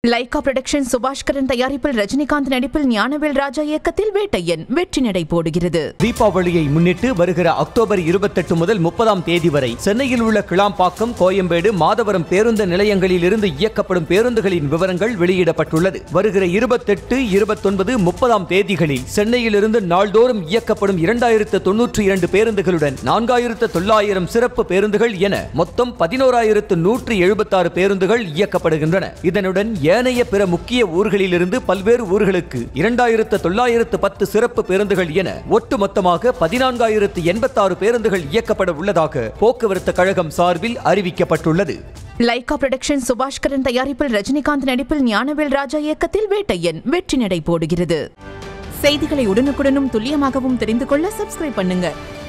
Lyca production Subaskaran தயாரிப்பில் ரஜினிகாந்த் நடிப்பில் ஞானவேல் ராஜா இயக்கத்தில் வேட்டையன் வெற்றி நடை போடுகிறது தீபாவளியை முன்னிட்டு வருகிற அக்டோபர் இருபத்தெட்டு முதல் முப்பதாம் தேதி வரை சென்னையில் உள்ள கிளாம்பாக்கம் கோயம்பேடு மாதவரம் பேருந்து நிலையங்களில் இருந்து இயக்கப்படும் பேருந்துகளின் விவரங்கள் வெளியிடப்பட்டுள்ளது வருகிற இருபத்தெட்டு இருபத்தொன்பது முப்பதாம் தேதிகளில் சென்னையிலிருந்து நாள்தோறும் இயக்கப்படும் இரண்டாயிரத்து தொன்னூற்றி இரண்டு பேருந்துகளுடன் நான்காயிரத்து தொள்ளாயிரம் சிறப்பு பேருந்துகள் என மொத்தம் பதினோராயிரத்து நூற்றி எழுபத்தாறு பேருந்துகள் இயக்கப்படுகின்றன இதனுடன் ஏனைய பிற முக்கிய ஊர்களிலிருந்து பல்வேறு ஊர்களுக்கு இரண்டாயிரத்து தொள்ளாயிரத்து பத்து சிறப்பு பேருந்துகள் என ஒட்டுமொத்தமாக பதினான்காயிரத்து எண்பத்தாறு பேருந்துகள் இயக்கப்பட உள்ளதாக போக்குவரத்து கழகம் சார்பில் அறிவிக்கப்பட்டுள்ளது லைகா புரொடக்ஷன் சுபாஷ்கரன் தயாரிப்பில் ரஜினிகாந்த் நடிப்பில் ஞானவேல் ராஜா இயக்கத்தில் வேட்டையன் வெற்றி நடை போடுகிறது செய்திகளை உடனுக்குடனும் துல்லியமாகவும் தெரிந்து கொள்ள சப்ஸ்கிரைப் பண்ணுங்க